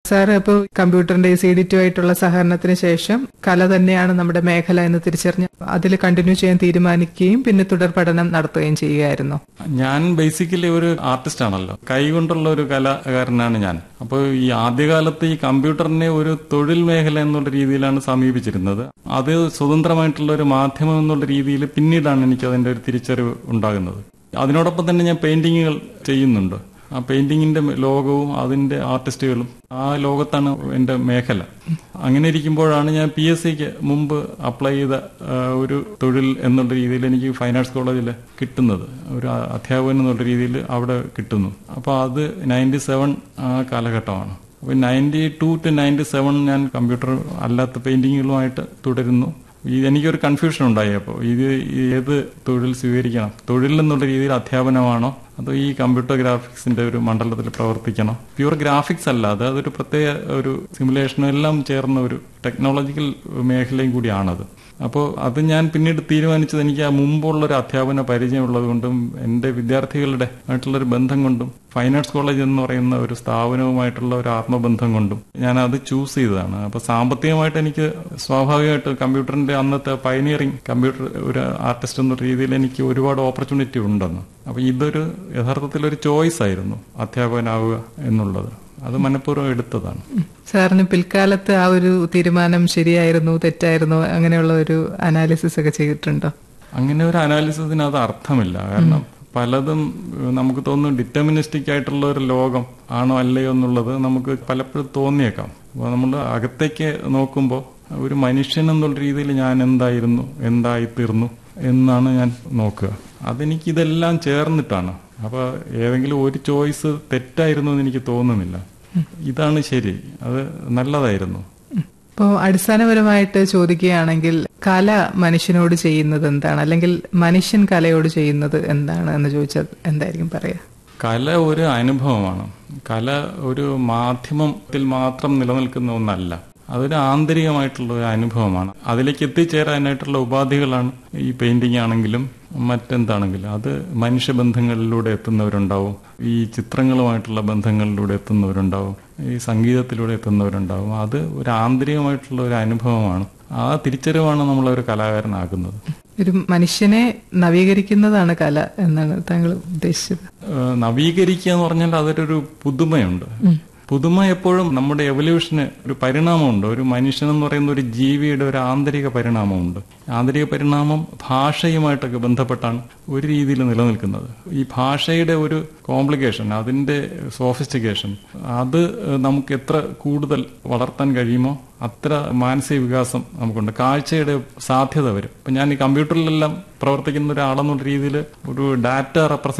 sir ഇപ്പോൾ കമ്പ്യൂട്ടറിന്റെ C D to ആയിട്ടുള്ള സഹകരണത്തിന് ശേഷം കല തന്നെയാണ് നമ്മുടെ മേഖല എന്ന് തിരിച്ചറിഞ്ഞ് അതിൽ കണ്ടിന്യൂ ചെയ്യാൻ തീരുമാനിക്കുകയും പിന്നെ തുടർ പഠനം നടത്തുകയും ചെയ്യുകയായിരുന്നു ഞാൻ ബേസിക്കലി ഒരു ആർട്ടിസ്റ്റ് ആണല്ലോ കൈകൊണ്ടുള്ള ഒരു കലാകാരനാണ് ഞാൻ അപ്പോൾ ഈ ആദ്യകാലത്ത് ഈ കമ്പ്യൂട്ടറിനെ ഒരു തൊഴിൽ മേഖല എന്നുള്ള രീതിയിലാണ് സമീപിച്ചിരുന്നത് അത് സ്വതന്ത്രമായിട്ടുള്ള ഒരു മാധ്യമം എന്നുള്ള രീതിയിൽ പിന്നീടാണ് എനിക്ക് അതിന്റെ ഒരു തിരിച്ചറിവ് ഉണ്ടാകുന്നത് അതിനോടൊപ്പം തന്നെ ഞാൻ പെയിന്റിങ്ങുകൾ ചെയ്യുന്നുണ്ട് ആ പെയിന്റിങ്ങിന്റെ ലോകവും അതിന്റെ ആർട്ടിസ്റ്റുകളും ആ ലോകത്താണ് എന്റെ മേഖല അങ്ങനെ ഇരിക്കുമ്പോഴാണ് ഞാൻ പി എസ് സിക്ക് മുമ്പ് അപ്ലൈ ചെയ്ത ആ, ഒരു തൊഴിൽ എന്നുള്ള രീതിയിൽ എനിക്ക് ഫൈൻ ആർട്സ് കോളേജിൽ കിട്ടുന്നത് ഒരു അധ്യാപകൻ എന്നുള്ള രീതിയിൽ അവിടെ കിട്ടുന്നു അപ്പോൾ അത് നയൻറ്റി സെവൻ ആ കാലഘട്ടമാണ് അപ്പോൾ ninety two two ninety seven ഞാൻ കമ്പ്യൂട്ടർ അല്ലാത്ത പെയിന്റിങ്ങുകളുമായിട്ട് തുടരുന്നു ഈ എനിക്കൊരു കൺഫ്യൂഷൻ ഉണ്ടായി അപ്പോൾ ഇത് ഏത് തൊഴിൽ സ്വീകരിക്കണം തൊഴിൽ എന്നുള്ള രീതിയിൽ അധ്യാപനമാണോ അതോ ഈ കമ്പ്യൂട്ടർ ഗ്രാഫിക്സിന്റെ ഒരു മണ്ഡലത്തിൽ പ്രവർത്തിക്കണം പ്യൂർ ഗ്രാഫിക്സ് അല്ലാതെ അതൊരു പ്രത്യേക ഒരു സിമുലേഷനും എല്ലാം ചേർന്ന ഒരു ടെക്നോളജിക്കൽ മേഖലയും കൂടിയാണത് അപ്പോൾ അത് ഞാൻ പിന്നീട് തീരുമാനിച്ചത് എനിക്ക് ആ മുമ്പുള്ള ഒരു അധ്യാപന പരിചയമുള്ളത് കൊണ്ടും എൻ്റെ വിദ്യാർത്ഥികളുടെ ആയിട്ടുള്ള ഒരു ബന്ധം കൊണ്ടും ഫൈൻ ആർട്സ് കോളേജ് എന്ന് പറയുന്ന ഒരു സ്ഥാപനവുമായിട്ടുള്ള ഒരു ആത്മബന്ധം കൊണ്ടും ഞാൻ അത് ചൂസ് ചെയ്തതാണ് അപ്പൊ സാമ്പത്തികമായിട്ട് എനിക്ക് സ്വാഭാവികമായിട്ട് കമ്പ്യൂട്ടറിന്റെ അന്നത്തെ പയനിയറിംഗ് കമ്പ്യൂട്ടർ ഒരു ആർട്ടിസ്റ്റ് എന്ന രീതിയിൽ എനിക്ക് ഒരുപാട് ഓപ്പർച്യൂണിറ്റി ഉണ്ടെന്ന് അപ്പൊ ഇതൊരു യഥാർത്ഥത്തിൽ ഒരു ചോയ്സ് ആയിരുന്നു അധ്യാപകനാവുക എന്നുള്ളത് അത് മനഃപൂർവ്വം എടുത്തതാണ് സാറിന് പിൽക്കാലത്ത് ആ ഒരു തീരുമാനം ശരിയായിരുന്നു തെറ്റായിരുന്നു അങ്ങനെയുള്ള ഒരു അനാലിസിസ് ഒക്കെ ചെയ്തിട്ടുണ്ടോ അങ്ങനെ ഒരു അനാലിസിസിന് അത് അർത്ഥമില്ല കാരണം പലതും ഏഹ്, നമുക്ക് തോന്നുന്നു ഡിറ്റർമിനിസ്റ്റിക് ആയിട്ടുള്ള ഒരു ലോകം ആണോ അല്ലയോ എന്നുള്ളത് നമുക്ക് പലപ്പോഴും തോന്നിയേക്കാം അപ്പോൾ നമ്മൾ അകത്തേക്ക് നോക്കുമ്പോൾ ഒരു മനുഷ്യൻ എന്നുള്ള രീതിയിൽ ഞാൻ എന്തായിരുന്നു എന്തായി തീർന്നു എന്നാണ് ഞാൻ നോക്കുക അതെനിക്ക് ഇതെല്ലാം ചേർന്നിട്ടാണ് അപ്പൊ ഏതെങ്കിലും ഒരു ചോയ്സ് തെറ്റായിരുന്നു എന്ന് എനിക്ക് തോന്നുന്നില്ല ഇതാണ് ശരി അത് നല്ലതായിരുന്നു ഇപ്പോൾ അടിസ്ഥാനപരമായിട്ട് ചോദിക്കുകയാണെങ്കിൽ കല മനുഷ്യനോട് ചെയ്യുന്നത് എന്താണ് അല്ലെങ്കിൽ മനുഷ്യൻ കലയോട് ചെയ്യുന്നത് എന്താണ് എന്ന് ചോദിച്ചാൽ എന്തായിരിക്കും പറയാ കല ഒരു അനുഭവമാണ് കല ഒരു മാധ്യമത്തിൽ മാത്രം നിലനിൽക്കുന്ന ഒന്നല്ല അതൊരു ആന്തരികമായിട്ടുള്ള ഒരു അനുഭവമാണ് അതിലേക്ക് എത്തിച്ചേരാനായിട്ടുള്ള ഉപാധികളാണ് ഈ പെയിന്റിംഗ് ആണെങ്കിലും മറ്റെന്താണെങ്കിലും അത് മനുഷ്യബന്ധങ്ങളിലൂടെ എത്തുന്നവരുണ്ടാവും ഈ ചിത്രങ്ങളുമായിട്ടുള്ള ബന്ധങ്ങളിലൂടെ എത്തുന്നവരുണ്ടാവും ഈ സംഗീതത്തിലൂടെ എത്തുന്നവരുണ്ടാവും അത് ഒരു ആന്തരികമായിട്ടുള്ള ഒരു അനുഭവമാണ് ആ തിരിച്ചറിവാണ് നമ്മളൊരു കലാകാരനാകുന്നത് ഒരു മനുഷ്യനെ നവീകരിക്കുന്നതാണ് കല എന്നാണ് താങ്കൾ ഉദ്ദേശിച്ചത് ഏഹ് നവീകരിക്കുക എന്ന് പറഞ്ഞാൽ അതൊരു പുതുമയുണ്ട് പുതുമ എപ്പോഴും നമ്മുടെ എവല്യൂഷന് ഒരു പരിണാമമുണ്ട് ഒരു മനുഷ്യൻ എന്ന് പറയുന്ന ഒരു ജീവിയുടെ ഒരു ആന്തരിക പരിണാമമുണ്ട് ആന്തരിക പരിണാമം ഭാഷയുമായിട്ടൊക്കെ ബന്ധപ്പെട്ടാണ് ഒരു രീതിയിൽ നിലനിൽക്കുന്നത് ഈ ഭാഷയുടെ ഒരു കോംപ്ലിക്കേഷൻ അതിന്റെ സോഫിസ്റ്റിക്കേഷൻ അത് ഏഹ് നമുക്ക് എത്ര കൂടുതൽ വളർത്താൻ കഴിയുമോ അത്ര മാനസിക വികാസം നമുക്കുണ്ട് കാഴ്ചയുടെ സാധ്യത വരും ഇപ്പൊ ഞാൻ ഈ കമ്പ്യൂട്ടറിലെല്ലാം പ്രവർത്തിക്കുന്ന ഒരാളെന്നുള്ള രീതിയിൽ ഒരു ഡാറ്റ റെപ്രസെന്റ്